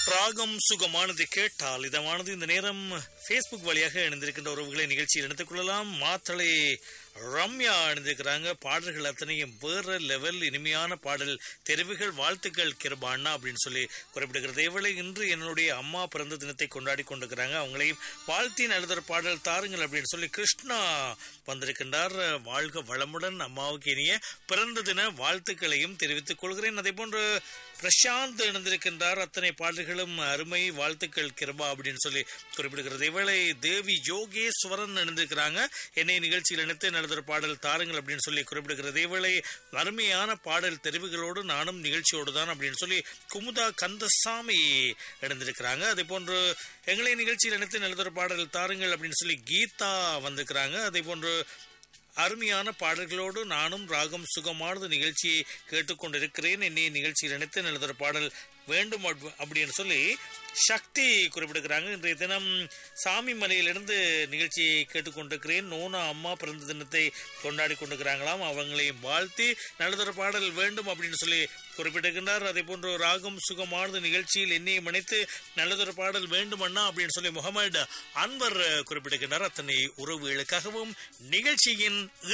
ராகம் சுகமானது கேட்டால் இதமானது இந்த நேரம் ஃபேஸ்புக் வழியாக இணைந்திருக்கின்ற உறவுகளை நிகழ்ச்சியில் இணைத்துக் கொள்ளலாம் மாத்தளை ரம்யா இணைந்திருக்கிறாங்க பாடல்கள் அத்தனையும் வேற லெவல் இனிமையான பாடல் தெரிவுகள் வாழ்த்துக்கள் கிருபாண்ணா அப்படின்னு சொல்லி குறிப்பிடுகிறது இவளை இன்று என்னுடைய அம்மா பிறந்த தினத்தை கொண்டாடி கொண்டிருக்கிறாங்க அவங்களையும் வாழ்த்தின் எழுதுற பாடல் தாருங்கள் அப்படின்னு சொல்லி கிருஷ்ணா வந்திருக்கின்றார் வாழ்க வளமுடன் அம்மாவுக்கு இனிய பிறந்த தின வாழ்த்துக்களையும் தெரிவித்துக் கொள்கிறேன் அதே போன்று பிரசாந்த் இணைந்திருக்கின்றார் அத்தனை பாடல்களும் அருமை வாழ்த்துக்கள் கிருபா அப்படின்னு சொல்லி குறிப்பிடுகிறது இவளை தேவி யோகேஸ்வரன் இணைந்திருக்கிறாங்க என்னை நிகழ்ச்சியில் இணைத்து நடத்துகிற பாடல் தாருங்கள் அப்படின்னு சொல்லி குறிப்பிடுகிறது இவளை அருமையான பாடல் தெரிவுகளோடு நானும் நிகழ்ச்சியோடு தான் அப்படின்னு சொல்லி குமுதா கந்தசாமி இணைந்திருக்கிறாங்க அதே போன்று எங்களை நிகழ்ச்சியில் இணைத்து நடத்துகிற பாடல் தாருங்கள் அப்படின்னு சொல்லி கீதா வந்திருக்கிறாங்க அதே போன்று அருமையான பாடல்களோடு நானும் ராகம் சுகமானது நிகழ்ச்சியை கேட்டுக்கொண்டிருக்கிறேன் என்னை நிகழ்ச்சியில் நினைத்து நல்லதொரு பாடல் வேண்டும் அப்~ அப்படின்னு சொல்லி சக்தி குறிப்பிடுகிறாங்க இன்றைய தினம் சாமி மலையிலிருந்து நிகழ்ச்சியை கேட்டுக்கொண்டிருக்கிறேன் நோனா அம்மா பிறந்த தினத்தை கொண்டாடி கொண்டிருக்கிறாங்களாம் அவங்களையும் வாழ்த்தி நல்லதொரு பாடல் வேண்டும் அப்படின்னு சொல்லி குறிப்பிட்டிருக்கின்றார் அதே போன்று ராகம் சுகமானது நிகழ்ச்சியில் என்னையும் இணைத்து நல்லதொரு பாடல் வேண்டும் அண்ணா அப்படின்னு சொல்லி முகமது அன்வர் குறிப்பிட்டிருக்கின்றார் அத்தனை உறவுகளுக்காகவும் நிகழ்ச்சியின்